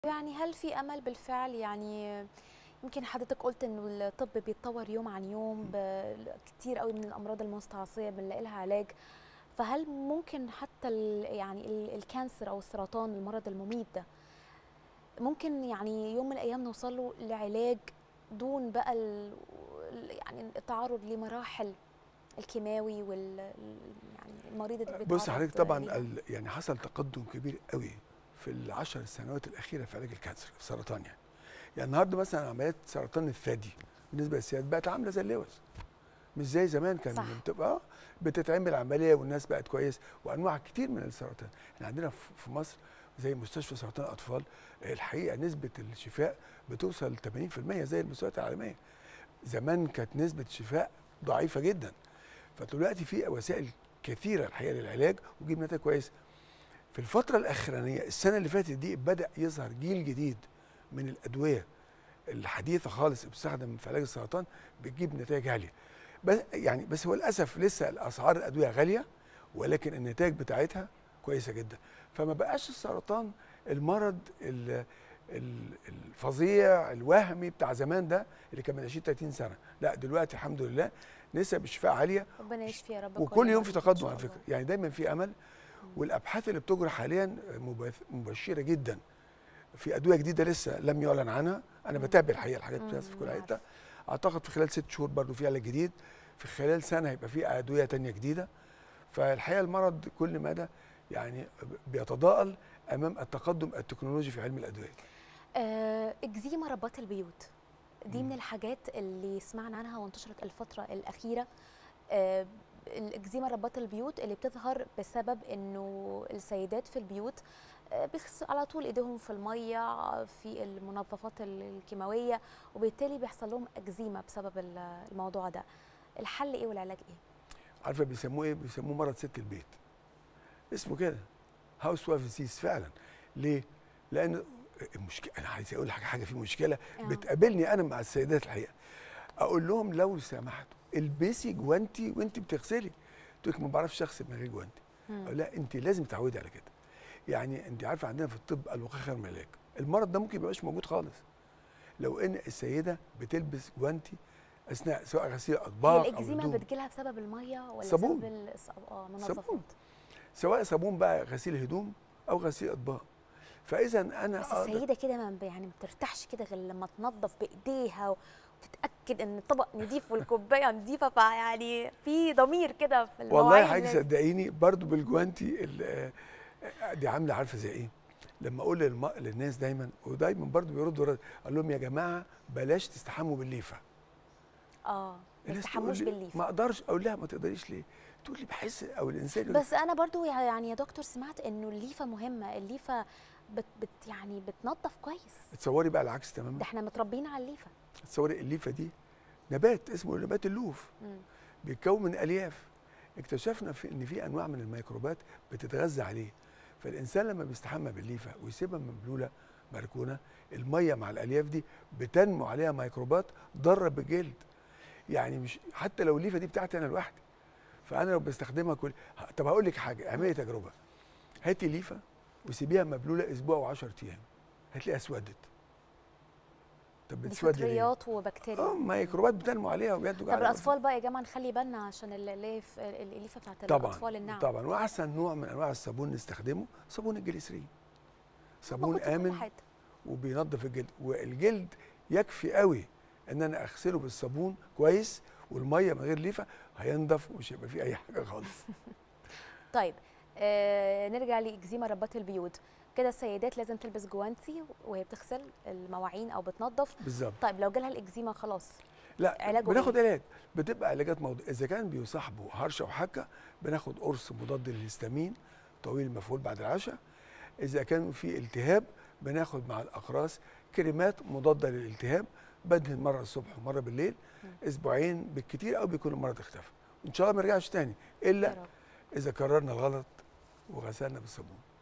يعني هل في امل بالفعل يعني يمكن حضرتك قلت انه الطب بيتطور يوم عن يوم ب- كتير قوي من الامراض المستعصيه بنلاقي لها علاج فهل ممكن حتى ال يعني ال الكانسر او السرطان المرض المميت ده ممكن يعني يوم من الايام نوصل له لعلاج دون بقى ال يعني التعرض لمراحل الكيماوي وال يعني المريض اللي بص بيتعرض حضرتك طبعا ليها؟ ال- يعني حصل تقدم كبير قوي في العشر سنوات الاخيره في علاج الكانسر في السرطان يعني يعني النهارده مثلا عمليات سرطان الثدي بالنسبه للسيدات بقت عامله زي اللوز مش زي زمان كان صح. بتبقى آه، بتتعمل عمليه والناس بقت كويس وانواع كتير من السرطان احنا عندنا في في مصر زي مستشفى سرطان الاطفال الحقيقه نسبه الشفاء بتوصل 80% زي المستويات العالميه زمان كانت نسبه الشفاء ضعيفه جدا فدلوقتي في وسائل كثيره الحقيقه للعلاج وجيب نتائج كويسه في الفتره الاخرانيه السنه اللي فاتت دي بدا يظهر جيل جديد من الادويه الحديثه خالص بتستخدم في علاج السرطان بتجيب نتائج عاليه بس يعني بس هو للاسف لسه الاسعار الادويه غاليه ولكن النتائج بتاعتها كويسه جدا فما بقاش السرطان المرض ال- ال- الفظيع الوهمي بتاع زمان ده اللي كان من 20 30 سنه لا دلوقتي الحمد لله نسب الشفاء عاليه ربنا يشفي يا رب وكل يوم في مريض إن تقدم شاء على الله. فكره يعني دايما في امل والابحاث اللي بتجرى حاليا مبث- مبشره جدا في ادويه جديده لسه لم يعلن عنها انا مم. بتابع الحقيقه الحاجات مم، بتحصل في كل عارفة. حته اعتقد في خلال ست شهور برضو في علاج جديد في خلال سنه هيبقى في ادويه تانية جديده فالحقيقه المرض كل مدى يعني بيتضاءل امام التقدم التكنولوجي في علم الادويه آه، اكزيما رباط البيوت دي من مم. الحاجات اللي سمعنا عنها وانتشرت الفترة الأخيرة آه، الإكزيما رباط البيوت اللي بتظهر بسبب إنه السيدات في البيوت آه، بيغسلوا على طول إيديهم في المية في المنظفات الكيماوية وبالتالي بيحصل لهم إكزيما بسبب ال- الموضوع ده الحل إيه والعلاج إيه؟ عارفه بيسموه ايه بيسموه مرض ست البيت اسمه كده هاوس وايف ديزيز فعلا ليه لان المشكله انا عايز اقول لك حاجه في مشكله آه. بتقابلني انا مع السيدات الحقيقه اقول لهم لو سمحتوا البسي جوانتي وانت بتغسلي تقول لك ما بعرفش اغسل من غير جوانتي مم. أقول لا انت لازم تعودي على كده يعني انت عارفه عندنا في الطب الوقايه خير من العلاج المرض ده ممكن ما يبقاش موجود خالص لو ان السيده بتلبس جوانتي اثناء سواء غسيل هي اطباق او الإكزيما هدوم بتجيلها بسبب المية ولا صابون. بسبب الص- اه منظفات؟ سواء صابون بقى غسيل هدوم او غسيل اطباق فاذا انا بس أقدر- السيده كده ما ب- يعني ما بترتاحش كده غير لما تنظف بايديها وتتاكد ان الطبق نظيف والكوبايه نظيفه فيعني في ضمير كده في المواعين والله حضرتك لازم. صدقيني برضو بالجوانتي ال- آه، دي عامله عارفه زي ايه لما اقول للم... للناس دايما ودايما برضو بيردوا رد اقول لهم يا جماعه بلاش تستحموا بالليفه اه ما الناس تستحموش تقول لي بالليف ما اقدرش اقول لها ما تقدريش ليه تقول لي بحس او الانسان يقول لك بس انا برضو يعني يا دكتور سمعت انه الليفه مهمه الليفه بت بت يعني بتنظف كويس تصوري بقى العكس تماما ده احنا متربيين على الليفه تصوري الليفه دي نبات اسمه نبات اللوف مم. بيتكون من الياف اكتشفنا في ان في انواع من الميكروبات بتتغذى عليه فالانسان لما بيستحمى بالليفه ويسيبها مبلوله مركونه الميه مع الالياف دي بتنمو عليها ميكروبات ضاره بالجلد يعني مش حتى لو الليفه دي بتاعتي انا لوحدي فانا لو بستخدمها كل ه- طب هقول لك حاجه اعملي تجربه هاتي ليفه وسيبيها مبلوله اسبوع و10 ايام هتلاقيها اسودت طب دي بتسود ليه؟ فطريات اه وبكتيريا ميكروبات بتنمو عليها وبينتج طب عليها الاطفال بقى يا جماعه نخلي بالنا عشان الليف الليفه بتاعت طبعا الاطفال النعم طبعا واحسن نوع من انواع الصابون نستخدمه صابون الجليسرين صابون موجود في كل امن حتة. وبينظف الجلد والجلد يكفي قوي ان انا اغسله بالصابون كويس والميه من غير ليفه هينضف ومش هيبقى فيه اي حاجه خالص طيب آه نرجع لاكزيما ربات البيوت كده السيدات لازم تلبس جوانتي وهي بتغسل المواعين او بتنظف بالظبط طيب لو جالها الاكزيما خلاص لا علاجه بناخد إيه؟ علاج بتبقى علاجات موضوع اذا كان بيصاحبه هرشه وحكه بناخد قرص مضاد للهستامين طويل المفعول بعد العشاء اذا كان في التهاب بناخد مع الاقراص كريمات مضاده للالتهاب بدهن مره الصبح ومره بالليل اسبوعين بالكتير او بيكون المرض اختفى ان شاء الله ما يرجعش تاني يا الا رب اذا كررنا الغلط وغسلنا بالصابون